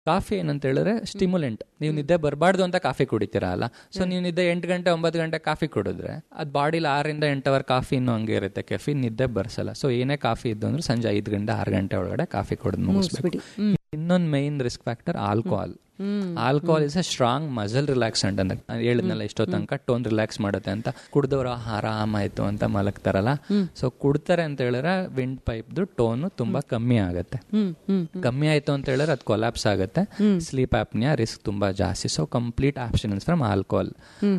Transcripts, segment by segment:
Coffee ಏನಂತ ಹೇಳಿದ್ರೆ stimulant ನೀವು ನಿದ್ದೆ ಬರಬಾರ್ದು ಅಂತ ಕಾಫಿ ಕುಡಿತೀರಾ ಅಲ್ಲ ಸೊ ನೀವು ನಿದ್ದೆ ಎಂಟು ಗಂಟೆ ಒಂಬತ್ತು ಗಂಟೆ ಕಾಫಿ ಕುಡಿದ್ರೆ ಅದು ಬಾಡಿಲಿ ಆರರಿಂದ ಎಂಟು ಅವರ್ ಕಾಫಿ ಇನ್ನೂ ಹಂಗೆ ಇರುತ್ತೆ ಕೆಫಿನ್ ನಿದ್ದೆ ಬರ್ಸಲ್ಲ ಸೊ ಏನೇ ಕಾಫಿ ಇದ್ದು ಅಂದ್ರೆ ಸಂಜೆ ಐದು ಗಂಟೆ ಆರು ಗಂಟೆ ಒಳಗಡೆ ಕಾಫಿ ಕುಡಿದು ಮುಗಿಸ್ಬೇಕು ಇನ್ನೊಂದು main risk factor alcohol alcohol is a strong muscle relaxant ಅಂತ ನಾನ್ ಹೇಳಿದ್ನಲ್ಲ ಇಷ್ಟೋ ತನಕ ಟೋನ್ ರಿಲ್ಯಾಕ್ಸ್ ಮಾಡುತ್ತೆ ಅಂತ ಕುಡ್ದವ್ರು ಆರಾಮಾಯ್ತು ಅಂತ ಮಲಗ್ತಾರಲ್ಲ ಸೊ ಕುಡ್ತಾರೆ ಅಂತ ಹೇಳಿದ್ರೆ ವಿಂಡ್ ಪೈಪ್ದು ಟೋನು ತುಂಬಾ ಕಮ್ಮಿ ಆಗುತ್ತೆ ಕಮ್ಮಿ ಆಯ್ತು ಅಂತ ಹೇಳಿದ್ರೆ ಅದು ಕೊಲಾಪ್ಸ್ ಆಗುತ್ತೆ ಸ್ಲೀಪ್ ಆಪ್ನಿಯ ರಿಸ್ಕ್ ತುಂಬಾ ಜಾಸ್ತಿ so complete abstinence from alcohol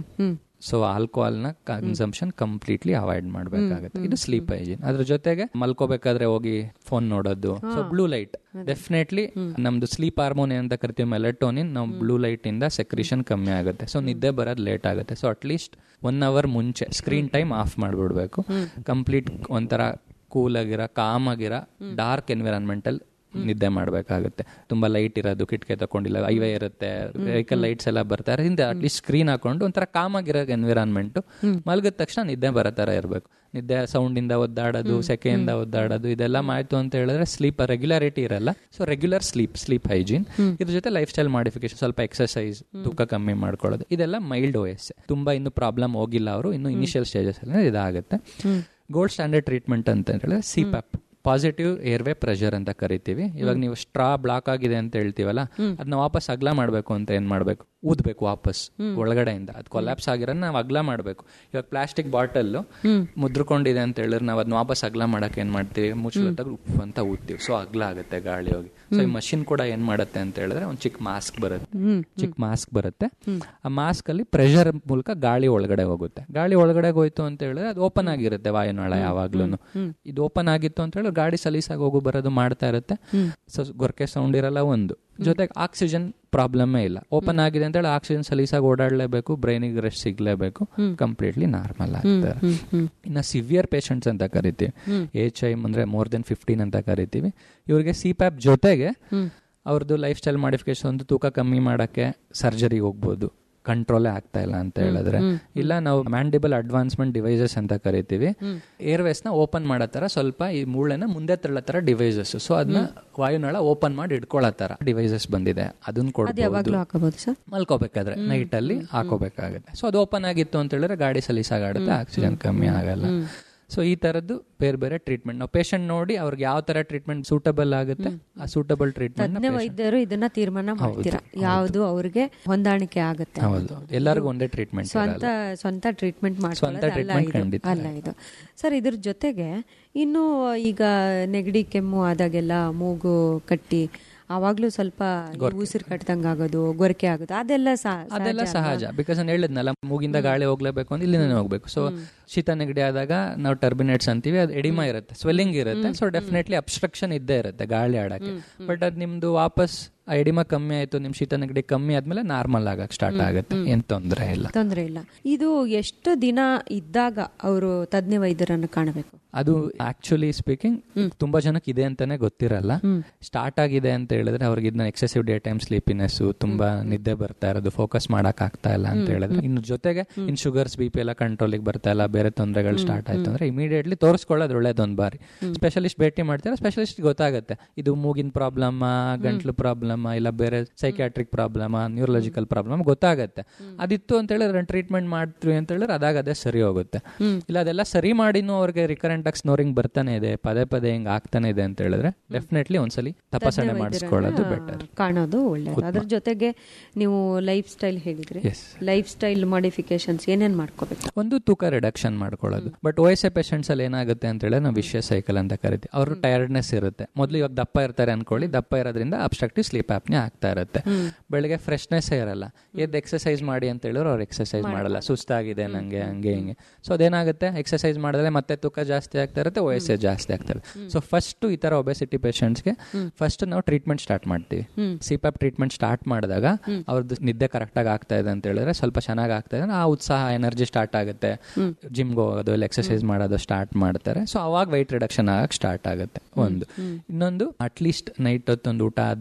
so ಆಲ್ಕೋಹಾಲ್ನ ಕನ್ಸಂಪ್ಷನ್ ಕಂಪ್ಲೀಟ್ಲಿ ಅವಾಯ್ಡ್ ಮಾಡಬೇಕಾಗುತ್ತೆ ಇದು ಸ್ಲೀಪ್ ಹೈಜೀನ್ ಅದ್ರ ಜೊತೆಗೆ ಮಲ್ಕೋಬೇಕಾದ್ರೆ ಹೋಗಿ ಫೋನ್ ನೋಡೋದು ಸೊ ಬ್ಲೂ ಲೈಟ್ ಡೆಫಿನೆಟ್ಲಿ ನಮ್ದು ಸ್ಲೀಪ್ ಹಾರ್ಮೋನ್ ಅಂತ ಕರಿತೀವಿ ಮೆಲೆಟೋನಿನ್ ನಾವು ಬ್ಲೂ ಲೈಟ್ ಇಂದ ಸೆಕ್ರಿಷನ್ ಕಮ್ಮಿ ಆಗುತ್ತೆ ಸೊ ನಿದ್ದೆ ಬರೋದು ಲೇಟ್ ಆಗುತ್ತೆ ಸೊ ಅಟ್ಲೀಸ್ಟ್ ಒನ್ ಅವರ್ ಮುಂಚೆ ಸ್ಕ್ರೀನ್ ಟೈಮ್ ಆಫ್ ಮಾಡ್ಬಿಡ್ಬೇಕು ಕಂಪ್ಲೀಟ್ ಒಂಥರ ಕೂಲ್ ಆಗಿರೋ ಕಾಮ್ ಆಗಿರೋ ಡಾರ್ಕ್ ಎನ್ವಿರಾನ್ಮೆಂಟಲ್ ನಿದ್ದೆ ಮಾಡಬೇಕಾಗುತ್ತೆ ತುಂಬಾ ಲೈಟ್ ಇರೋದು ಕಿಟಕಿ ತಗೊಂಡಿಲ್ಲ ಐವೇ ಇರುತ್ತೆ ವೆಹಿಕಲ್ ಲೈಟ್ಸ್ ಎಲ್ಲ ಬರ್ತಾರೆ ಹಿಂದೆ ಅಟ್ಲೀಸ್ಟ್ ಸ್ಕ್ರೀನ್ ಹಾಕೊಂಡು ಒಂಥರ ಕಾಮ್ ಆಗಿರೋ ಎನ್ವಿರಾನ್ಮೆಂಟ್ ಮಲಗಿದ ತಕ್ಷಣ ನಿದ್ದೆ ಬರೋ ತರ ಇರಬೇಕು ನಿದ್ದೆ ಸೌಂಡ್ ಇಂದ ಒದ್ದಾಡೋದು ಸೆಕೆಯಿಂದ ಒದ್ದಾಡೋದು ಇದೆಲ್ಲ ಮಾಯ್ತು ಅಂತ ಹೇಳಿದ್ರೆ ಸ್ಲೀಪ್ ರೆಗ್ಯುಲಾರಿಟಿ ಇರಲ್ಲ so regular sleep sleep hygiene ಇದ್ರ ಜೊತೆ ಲೈಫ್ ಸ್ಟೈಲ್ ಮಾಡಿಫಿಕೇಶನ್ ಸ್ವಲ್ಪ ಎಕ್ಸರ್ಸೈಸ್ ತೂಕ ಕಮ್ಮಿ ಮಾಡ್ಕೊಳ್ಳೋದು ಇದೆಲ್ಲ ಮೈಲ್ಡ್ ಓ ಎಸ್ ತುಂಬಾ ಇನ್ನು ಪ್ರಾಬ್ಲಮ್ ಹೋಗಿಲ್ಲ ಅವರು ಇನ್ನು ಇನಿಷಿಯಲ್ ಸ್ಟೇಜಸ್ ಅಲ್ಲಿ ಇದಾಗುತ್ತೆ ಗೋಲ್ಡ್ ಸ್ಟ್ಯಾಂಡರ್ಡ್ ಟ್ರೀಟ್ಮೆಂಟ್ ಅಂತ ಹೇಳಿದ್ರೆ ಸಿಪ್ಯಾಪ್ ಪಾಸಿಟಿವ್ ಏರ್ವೇ ಪ್ರೆಷರ್ ಅಂತ ಕರಿತೀವಿ ಇವಾಗ ನೀವು ಸ್ಟ್ರಾ ಬ್ಲಾಕ್ ಆಗಿದೆ ಅಂತ ಹೇಳ್ತೀವಲ್ಲ ಅದನ್ನ ವಾಪಸ್ ಅಗ್ಲ ಮಾಡಬೇಕು ಅಂತ ಏನ್ ಮಾಡ್ಬೇಕು ಊದ್ಬೇಕು ವಾಪಸ್ ಒಳಗಡೆಯಿಂದ ಅದು ಕೊಲ್ಯಾಪ್ಸ್ ಆಗಿರೋ ನಾವು ಅಗ್ಲ ಮಾಡಬೇಕು ಇವಾಗ ಪ್ಲಾಸ್ಟಿಕ್ ಬಾಟಲ್ ಮುದ್ರಕೊಂಡಿದೆ ಅಂತ ಹೇಳಿದ್ರೆ ನಾವು ಅದನ್ನ ವಾಪಸ್ ಅಗ್ಲ ಮಾಡಕ್ ಏನ್ ಮಾಡ್ತೀವಿ ಮುಚ್ಚಲತ್ತಾಗ ಉಪ್ಪು ಅಂತ ಊದ್ತೀವಿ ಸೊ ಅಗ್ಲ ಆಗುತ್ತೆ ಗಾಳಿ ಹೋಗಿ ಸೊ ಈ ಮಷಿನ್ ಕೂಡ ಏನ್ ಮಾಡುತ್ತೆ ಅಂತ ಹೇಳಿದ್ರೆ ಒಂದು ಚಿಕ್ಕ ಮಾಸ್ಕ್ ಬರುತ್ತೆ ಚಿಕ್ಕ ಮಾಸ್ಕ್ ಬರುತ್ತೆ ಆ ಮಾಸ್ಕ್ ಅಲ್ಲಿ ಪ್ರೆಷರ್ ಮೂಲಕ ಗಾಳಿ ಒಳಗಡೆ ಹೋಗುತ್ತೆ ಗಾಳಿ ಒಳಗಡೆ ಹೋಯ್ತು ಅಂತ ಹೇಳಿದ್ರೆ ಅದು ಓಪನ್ ಆಗಿರುತ್ತೆ ವಾಯುನಾಳ ಯಾವಾಗ್ಲೂ ಇದು ಓಪನ್ ಆಗಿತ್ತು ಅಂತ ಹೇಳಿದ್ರೆ ಗಾಡಿ ಸಲೀಸಾಗಿ ಹೋಗು ಬರೋದು ಮಾಡ್ತಾ ಇರುತ್ತೆ ಸೊ ಗೊರಕೆ ಸೌಂಡ್ ಇರಲ್ಲ ಒಂದು ಜೊತೆಗೆ ಆಕ್ಸಿಜನ್ ಪ್ರಾಬ್ಲಮ್ಮೇ ಇಲ್ಲ ಓಪನ್ ಆಗಿದೆ ಅಂತ ಹೇಳಿ ಆಕ್ಸಿಜನ್ ಸಲೀಸಾಗಿ ಓಡಾಡಲೇಬೇಕು ಬ್ರೈನಿಗೆ ರೆಸ್ಟ್ ಸಿಗ್ಲೇಬೇಕು ಕಂಪ್ಲೀಟ್ಲಿ ನಾರ್ಮಲ್ ಆಗ್ತಾರೆ ಇನ್ನು ಸಿವಿಯರ್ ಪೇಷಂಟ್ಸ್ ಅಂತ ಕರಿತೀವಿ ಏಚ್ ಐ ಅಂದ್ರೆ ಮೋರ್ ದೆನ್ ಫಿಫ್ಟೀನ್ ಅಂತ ಕರಿತೀವಿ ಇವ್ರಿಗೆ ಸಿ ಪ್ಯಾಪ್ ಜೊತೆಗೆ ಅವ್ರದ್ದು ಲೈಫ್ ಸ್ಟೈಲ್ ಮಾಡಿಫಿಕೇಶನ್ ಒಂದು ತೂಕ ಕಮ್ಮಿ ಮಾಡಕ್ಕೆ ಸರ್ಜರಿಗೆ ಹೋಗ್ಬೋದು ಕಂಟ್ರೋಲೇ ಆಗ್ತಾ ಇಲ್ಲ ಅಂತ ಹೇಳಿದ್ರೆ ಇಲ್ಲ ನಾವು ಮ್ಯಾಂಡಿಬಲ್ ಅಡ್ವಾನ್ಸ್ಮೆಂಟ್ ಡಿವೈಸಸ್ ಅಂತ ಕರಿತೀವಿ ಏರ್ವೇಸ್ ನ ಓಪನ್ ಮಾಡೋ ತರ ಸ್ವಲ್ಪ ಈ ಮೂಳೆನ ಮುಂದೆ ತಳ್ಳೋ ತರ ಡಿವೈಸಸ್ ಸೊ ಅದನ್ನ ವಾಯುನಾಳ ಓಪನ್ ಮಾಡಿ ಇಟ್ಕೊಳ್ಳೋ ತರ ಡಿವೈಸಸ್ ಬಂದಿದೆ ಅದನ್ನ ಕೊಡ್ಬೋದು ಹಾಕಬಹುದು ಸರ್ ಮಲ್ಕೋಬೇಕಾದ್ರೆ ನೈಟ್ ಅಲ್ಲಿ ಹಾಕೋಬೇಕಾಗುತ್ತೆ ಸೊ ಅದು ಓಪನ್ ಆಗಿತ್ತು ಅಂತ ಹೇಳಿದ್ರೆ ಗಾಡಿ ಸಲೀಸಾಗಾಡುತ್ತೆ ಆಕ್ಸಿಜನ್ ಕಮ್ಮಿ ಆಗಲ್ಲ ಸೊ ಈ ತರದ್ದು ಬೇರೆ ಬೇರೆ ಟ್ರೀಟ್ಮೆಂಟ್ ನಾವು ಪೇಷಂಟ್ ನೋಡಿ ಅವ್ರಿಗೆ ಯಾವ ತರ ಟ್ರೀಟ್ಮೆಂಟ್ ಸೂಟಬಲ್ ಆಗುತ್ತೆ ಆ ಸೂಟಬಲ್ ಟ್ರೀಟ್ಮೆಂಟ್ ತಜ್ಞ ವೈದ್ಯರು ಇದನ್ನ ತೀರ್ಮಾನ ಮಾಡ್ತೀರಾ ಯಾವುದು ಅವ್ರಿಗೆ ಹೊಂದಾಣಿಕೆ ಆಗುತ್ತೆ ಹೌದು ಎಲ್ಲರಿಗೂ ಒಂದೇ ಟ್ರೀಟ್ಮೆಂಟ್ ಸ್ವಂತ ಸ್ವಂತ ಟ್ರೀಟ್ಮೆಂಟ್ ಸ್ವಂತ treatment ಖಂಡಿತ. ಅಲ್ಲ ಇದು ಸರ್ ಇದ್ರ ಜೊತೆಗೆ ಇನ್ನು ಈಗ ನೆಗಡಿ ಕೆಮ್ಮು ಆದಾಗೆಲ್ಲ ಮೂಗು ಕಟ್ಟಿ ಆವಾಗ್ಲೂ ಸ್ವಲ್ಪ ಉಸಿರು ಕಟ್ಟದಂಗ ಆಗೋದು ಗೊರಕೆ ಆಗೋದು ಅದೆಲ್ಲ ಸಹ- ಅದೆಲ್ಲ ಸಹಜ ಅಲ್ವಾ? ಸಹಜ ಬಿಕಾಸ್ ನಾನು ಹೇಳಿದ್ನಲ್ಲ ಮೂಗಿಂದ ಗಾಳಿ ಹೋಗ್ಲೇಬೇಕು ಅಂದ್ರೆ ಇಲ್ಲಿಂದ ಹೋಗ್ಬೇಕು ಸೊ ಶೀತ ನೆಗಡಿ ಆದಾಗ ನಾವು ಟರ್ಬಿನೇಟ್ಸ್ ಅಂತೀವಿ ಅದು ಎಡಿಮಾ ಇರುತ್ತೆ ಸ್ವೆಲ್ಲಿಂಗ್ ಇರುತ್ತೆ ಸೊ ಡೆಫಿನೆಟ್ಲಿ ಅಬ್ಸ್ಟ್ರಕ್ಷನ್ ಇದ್ದೇ ಇರುತ್ತೆ ಗಾಳಿ ಆಡಕ್ಕೆ ಬಟ್ ಅದ್ ನಿಮ್ದು ವಾಪಸ್ ಆ ಎಡಿಮಾ ಕಮ್ಮಿ ಆಯ್ತು ನಿಮ್ ಶೀತ ನೆಗಡಿ ಕಮ್ಮಿ ಆದ್ಮೇಲೆ ನಾರ್ಮಲ್ ಆಗಕ್ ಸ್ಟಾರ್ಟ್ ಆಗುತ್ತೆ ಏನ್ ತೊಂದರೆ ಇಲ್ಲ ತೊಂದ್ರೆ ಇಲ್ಲ ಇದು ಎಷ್ಟು ದಿನ ಇದ್ದಾಗ ಅವರು ತಜ್ಞ ವೈದ್ಯರನ್ನು ಕಾಣಬೇಕು ಅದು ಆಕ್ಚುಲಿ ಸ್ಪೀಕಿಂಗ್ ತುಂಬಾ ಜನಕ್ಕೆ ಇದೆ ಅಂತಾನೆ ಗೊತ್ತಿರಲ್ಲ ಸ್ಟಾರ್ಟ್ ಆಗಿದೆ ಅಂತ ಹೇಳಿದ್ರೆ ಅವ್ರಿಗೆ ಇದನ್ನ ಎಕ್ಸೆಸಿವ್ ಡೇ ಟೈಮ್ ಸ್ಲೀಪಿನೆಸ್ ತುಂಬಾ ನಿದ್ದೆ ಬರ್ತಾ ಇರೋದು ಫೋಕಸ್ ಮಾಡಕ್ ಆಗ್ತಾ ಇಲ್ಲ ಅಂತ ಹೇಳಿದ್ರೆ ಇನ್ನು ಜೊತೆಗೆ ಇನ್ ಶುಗರ್ಸ್ ಬಿ ಪಿ ಎಲ್ಲ ಕಂಟ್ರೋಲಿಗೆ ಬರ್ತಾ ಇಲ್ಲ ಬೇರೆ ತೊಂದರೆಗಳು ಸ್ಟಾರ್ಟ್ ಆಯ್ತು ಅಂದ್ರೆ ಇಮಿಡಿಯೇಟ್ಲಿ ತೋರಿಸ್ಕೊಳ್ಳೋದು ಒಳ್ಳೇದೊಂದ್ ಬಾರಿ ಸ್ಪೆಷಲಿಸ್ಟ್ ಭೇಟಿ ಮಾಡ್ತಾರೆ ಸ್ಪೆಷಲಿಸ್ಟ್ ಗೊತ್ತಾಗುತ್ತೆ ಇದು ಮೂಗಿನ ಪ್ರಾಬ್ಲಮ್ ಗಂಟ್ಲು ಪ್ರಾಬ್ಲಮ್ ಇಲ್ಲ ಬೇರೆ ಸೈಕ್ಯಾಟ್ರಿಕ್ ಪ್ರಾಬ್ಲಮ್ ನ್ಯೂರಲಾಜಿಕಲ್ ಪ್ರಾಬ್ಲಮ್ ಗೊತ್ತಾಗತ್ತೆ ಅದಿತ್ತು ಅಂತ ಹೇಳಿದ್ರೆ ಟ್ರೀಟ್ಮೆಂಟ್ ಮಾಡ್ತೀವಿ ಅಂತ ಹೇಳಿದ್ರೆ ಅದಾಗ ಅದೇ ಸರಿ ಹೋಗುತ್ತೆ ಇಲ್ಲ ಅದೆಲ್ಲ ಸರಿ ಮಾಡಿನೂ ಅವ್ರಿಗೆ ರಿಕರೆಂಟ್ ಆಗಿ ಸ್ನೋರಿಂಗ್ ಬರ್ತಾನೆ ಇದೆ ಪದೇ ಪದೇ ಹಿಂಗ್ ಆಗ್ತಾನೆ ಇದೆ ಅಂತ ಹೇಳಿದ್ರೆ ಡೆಫಿನೆಟ್ಲಿ ಒಂದ್ಸಲಿ ತಪಾಸಣೆ ಮಾಡಿಸ್ಕೊಳ್ಳೋದು ಬೆಟರ್ ಕಾಣೋದು ಒಳ್ಳೆಯದು ಅದ್ರ ಜೊತೆಗೆ ನೀವು ಲೈಫ್ ಸ್ಟೈಲ್ ಹೇಳಿದ್ರಿ ಎಸ್ ಲೈಫ್ ಸ್ಟೈಲ್ ಮಾಡಿಫಿಕೇಶನ್ಸ್ ಏನೇನ್ ಮಾಡ್ಕೋಬೇಕು ಒಂದು ತೂಕ ರಿಡಕ್ಷನ್ ಮಾಡ್ಕೊಳ್ಳೋದು but O S A patients ಅಲ್ಲಿ ಏನಾಗುತ್ತೆ ಅಂತ ಹೇಳಿದ್ರೆ ನಾವು ವಿಷಯ ಸೈಕಲ್ ಅಂತ ಕರಿತೀವಿ ಅವ್ರ ಟೈರ್ಡ್ನೆಸ್ ಇರುತ್ತೆ ಮೊದಲು ಇವಾಗ ದಪ್ಪ ಇರ್ತಾರೆ ಅನ್ಕೊಳ್ಳಿ ದಪ್ಪ ಇರೋದ್ರಿಂದ ಅಬ್ಸ್ಟ್ರಕ್ಟಿವ್ ಸ್ಲೀಪ್ ಆಪ್ನೆ ಆಗ್ತಾ ಇರುತ್ತೆ ಬೆಳಗ್ಗೆ ಫ್ರೆಶ್ನೆಸ್ ಇರಲ್ಲ ಎದ್ದು ಎಕ್ಸರ್ಸೈಸ್ ಮಾಡಿ ಅಂತ ಹೇಳಿದ್ರೆ ಅವ್ರು ಎಕ್ಸರ್ಸೈಸ್ ಮಾಡಲ್ಲ ಸುಸ್ತಾಗಿದೆ ನಂಗೆ ಹಂಗೆ ಹಿಂಗೆ ಸೊ ಅದೇನಾಗುತ್ತೆ ಎಕ್ಸರ್ಸೈಸ್ ಮಾಡಿದ್ರೆ ಮತ್ತೆ ತೂಕ ಜಾಸ್ತಿ ಆಗ್ತಾ ಇರುತ್ತೆ ಓ ಎಸ್ ಎ ಜಾಸ್ತಿ ಆಗ್ತಾ ಇರುತ್ತೆ ಸೊ ಫಸ್ಟ್ ಈ ತರ ಒಬೆಸಿಟಿ ಪೇಷಂಟ್ಸ್ಗೆ ಫಸ್ಟ್ ನಾವು ಟ್ರೀಟ್ಮೆಂಟ್ ಸ್ಟಾರ್ಟ್ ಮಾಡ್ತೀವಿ ಸಿಪ್ಯಾಪ್ ಟ್ರೀಟ್ಮೆಂಟ್ ಸ್ಟಾರ್ಟ್ ಮಾಡಿದಾಗ ಅವ್ರದ್ದು ನಿದ್ದೆ ಕರೆಕ್ಟ್ ಆಗಿ ಆಗ್ತಾ ಇದೆ ಅಂತ ಹೇಳಿದ್ರೆ ಸ್ವಲ್ಪ ಚೆನ್ನಾಗಿ ಆಗ್ತಾ ಇದೆ ಅಂದ್ರೆ ಆ ಉತ್ಸಾಹ ಎನರ್ಜಿ ಸ್ಟಾರ್ಟ್ ಆಗುತ್ತೆ ಜಿಮ್ಗೆ ಹೋಗೋದು ಇಲ್ಲ ಎಕ್ಸರ್ಸೈಸ್ ಮಾಡೋದು ಸ್ಟಾರ್ಟ್ ಮಾಡ್ತಾರೆ ಸೊ ಅವಾಗ ವೈಟ್ ರಿಡಕ್ಷನ್ ಆಗಕ್ಕೆ ಸ್ಟಾರ್ಟ್ ಆಗುತ್ತೆ ಒಂದು ಇನ್ನೊಂದು ಅಟ್ಲೀಸ್ಟ್ ನೈಟ್ ಹೊತ್ತೊಂದು ಊಟ ಆದ್ಮೇಲೆ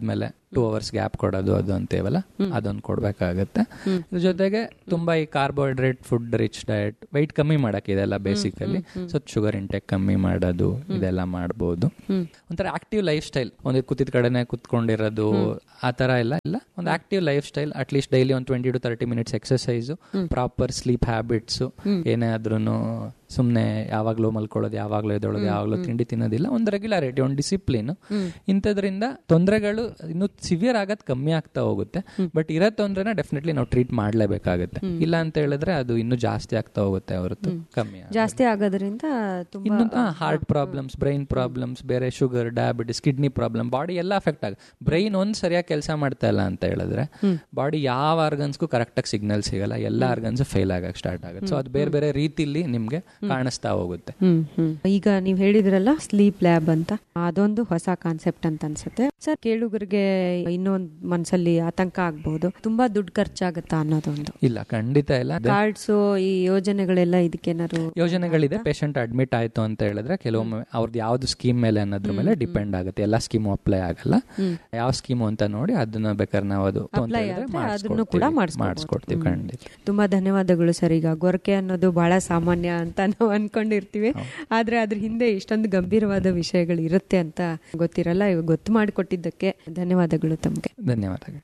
ಟೂ ಅವರ್ಸ್ ಗ್ಯಾಪ್ ಕೊಡೋದು ಅದು ಅಂತೇವಲ್ಲ ಅದೊಂದು ಕೊಡ್ಬೇಕಾಗತ್ತೆ ಇದ್ರ ಜೊತೆಗೆ ತುಂಬಾ ಈ carbohydrate food rich diet weight ಕಮ್ಮಿ ಮಾಡಕ್ ಇದೆಲ್ಲ ಬೇಸಿಕಲಿ ಸೊ ಶುಗರ್ ಇಂಟೆಕ್ ಕಮ್ಮಿ ಮಾಡೋದು ಇದೆಲ್ಲ ಮಾಡ್ಬೋದು ಒಂಥರ ಆಕ್ಟಿವ್ ಲೈಫ್ ಸ್ಟೈಲ್ ಒಂದು ಕೂತಿದ ಕಡೆನೆ ಕುತ್ಕೊಂಡಿರೋದು ಆ ತರ ಎಲ್ಲ ಇಲ್ಲ ಒಂದು active lifestyle at least daily ಒಂದು twenty to thirty minutes exercise proper sleep habits ಏನೇ ಆದ್ರೂ ಸುಮ್ಮನೆ ಯಾವಾಗ್ಲೂ ಮಲ್ಕೊಳ್ಳೋದು ಯಾವಾಗ್ಲೂ ಎದೊಳೋದು ಯಾವಾಗ್ಲೂ ತಿಂಡಿ ತಿನ್ನೋದಿಲ್ಲ ಒಂದು ರೆಗ್ಯುಲಾರಿಟಿ ಒಂದು ಡಿಸಿಪ್ಲಿನ್ ಇಂಥದ್ರಿಂದ ತೊಂದರೆಗಳು ಇನ್ನು ಸಿವಿಯರ್ ಆಗೋದು ಕಮ್ಮಿ ಆಗ್ತಾ ಹೋಗುತ್ತೆ ಬಟ್ ಇರೋ ತೊಂದ್ರೆನ ಡೆಫಿನೆಟ್ಲಿ ನಾವು ಟ್ರೀಟ್ ಮಾಡ್ಲೇಬೇಕಾಗುತ್ತೆ ಇಲ್ಲ ಅಂತ ಹೇಳಿದ್ರೆ ಅದು ಇನ್ನೂ ಜಾಸ್ತಿ ಆಗ್ತಾ ಹೋಗುತ್ತೆ ಹೊರತು ಕಮ್ಮಿ ಆಗಲ್ಲ. ಜಾಸ್ತಿ ಆಗೋದ್ರಿಂದ ತುಂಬಾ ಇನ್ನು ಹಾರ್ಟ್ ಪ್ರಾಬ್ಲಮ್ಸ್ ಬ್ರೈನ್ ಪ್ರಾಬ್ಲಮ್ಸ್ ಬೇರೆ sugar diabetes kidney problem body ಎಲ್ಲ ಅಫೆಕ್ಟ್ ಆಗ ಬ್ರೈನ್ ಒಂದ್ ಸರಿಯಾಗಿ ಕೆಲಸ ಮಾಡ್ತಾ ಇಲ್ಲ ಅಂತ ಹೇಳಿದ್ರೆ ಬಾಡಿ ಯಾವ ಆರ್ಗನ್ಸ್ಗೂ ಕರೆಕ್ಟಾಗಿ ಸಿಗ್ನಲ್ ಸಿಗಲ್ಲ ಎಲ್ಲ ಆರ್ಗನ್ಸ್ ಫೇಲ್ ಆಗಕ್ಕೆ ಸ್ಟಾರ್ಟ್ ಆಗುತ್ತೆ ಸೊ ಅದು ಬೇರೆ ಬೇರೆ ರೀತಿಲಿ ನಿಮ್ಗೆ ಕಾಣಿಸ್ತಾ ಹೋಗುತ್ತೆ ಹ್ಮ್ ಹ್ಮ್ ಈಗ ನೀವ್ ಹೇಳಿದ್ರಲ್ಲ ಸ್ಲೀಪ್ ಲ್ಯಾಬ್ ಅಂತ ಅದೊಂದು ಹೊಸ ಕಾನ್ಸೆಪ್ಟ್ ಅಂತ ಅನ್ಸುತ್ತೆ ಸರ್ ಕೇಳುಗರಿಗೆ ಇನ್ನೊಂದ್ ಮನ್ಸಲ್ಲಿ ಆತಂಕ ಆಗ್ಬಹುದು ತುಂಬಾ ದುಡ್ಡು ಖರ್ಚಾಗತ್ತಾ ಅನ್ನೋದೊಂದು ಇಲ್ಲ ಖಂಡಿತ ಇಲ್ಲ ಅದೇ ಕಾರ್ಡ್ಸ್ ಈ ಯೋಜನೆಗಳೆಲ್ಲ ಇದಕ್ಕೇನಾರು ಯೋಜನೆಗಳಿದೆ ಪೇಷಂಟ್ ಅಡ್ಮಿಟ್ ಆಯ್ತು ಅಂತ ಹೇಳಿದ್ರೆ ಕೆಲವೊಮ್ಮೆ ಅವ್ರದ್ದು ಯಾವ್ದು ಸ್ಕೀಮ್ ಮೇಲೆ ಅನ್ನೋದ್ರ ಮೇಲೆ ಡಿಪೆಂಡ್ ಆಗುತ್ತೆ ಎಲ್ಲ ಸ್ಕೀಮು ಅಪ್ಲೈ ಆಗಲ್ಲ ಯಾವ ಸ್ಕೀಮು ಅಂತ ನೋಡಿ ಅದನ್ನ ಬೇಕಾದ್ರೆ ನಾವು ಅದು ಅಂತ Apply ಹೇಳಿದ್ರೆ ಆದ್ರೆ ಅದನ್ನು ಕೂಡ ಮಾಡಿಸ್ಕೊಡ್ತೀವಿ ಮಾಡಿಸ್ಕೊಡ್ಬೋದು. ಮಾಡಿಸ್ಕೊಡ್ತೀವಿ ಖಂಡಿತ ತುಂಬಾ ಧನ್ಯವಾದಗಳು ಸರ್ ಈಗ ಗೊರಕೆ ಅನ್ನೋದು ಬಹಳ ಸಾಮಾನ್ಯ ಅಂತ ನಾವು ಅನ್ಕೊಂಡಿರ್ತೀವಿ ಆದ್ರೆ ಅದ್ರ ಹಿಂದೆ ಇಷ್ಟೊಂದು ಗಂಭೀರವಾದ ವಿಷಯಗಳು ಇರುತ್ತೆ ಅಂತ ಗೊತ್ತಿರಲ್ಲ ಇವಾಗ ಗೊತ್ತು ಮಾಡಿಕೊಟ್ಟಿದ್ದಕ್ಕೆ ಧನ್ಯವಾದಗಳು ತಮಗೆ ಧನ್ಯವಾದಗಳು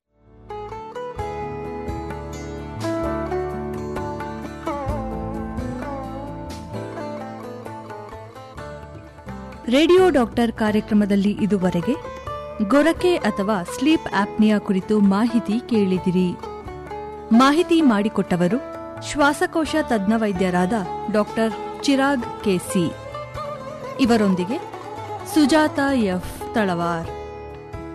ರೇಡಿಯೋ ಡಾಕ್ಟರ್ ಕಾರ್ಯಕ್ರಮದಲ್ಲಿ ಇದುವರೆಗೆ ಗೊರಕೆ ಅಥವಾ ಸ್ಲೀಪ್ ಆಪ್ನಿಯಾ ಕುರಿತು ಮಾಹಿತಿ ಕೇಳಿದಿರಿ ಮಾಹಿತಿ ಮಾಡಿಕೊಟ್ಟವರು ಶ್ವಾಸಕೋಶ ತಜ್ಞ ವೈದ್ಯರಾದ ಡಾಕ್ಟರ್ ಚಿರಾಗ್ ಕೆಸಿ ಇವರೊಂದಿಗೆ ಸುಜಾತ ಎಫ್ ತಳವಾರ್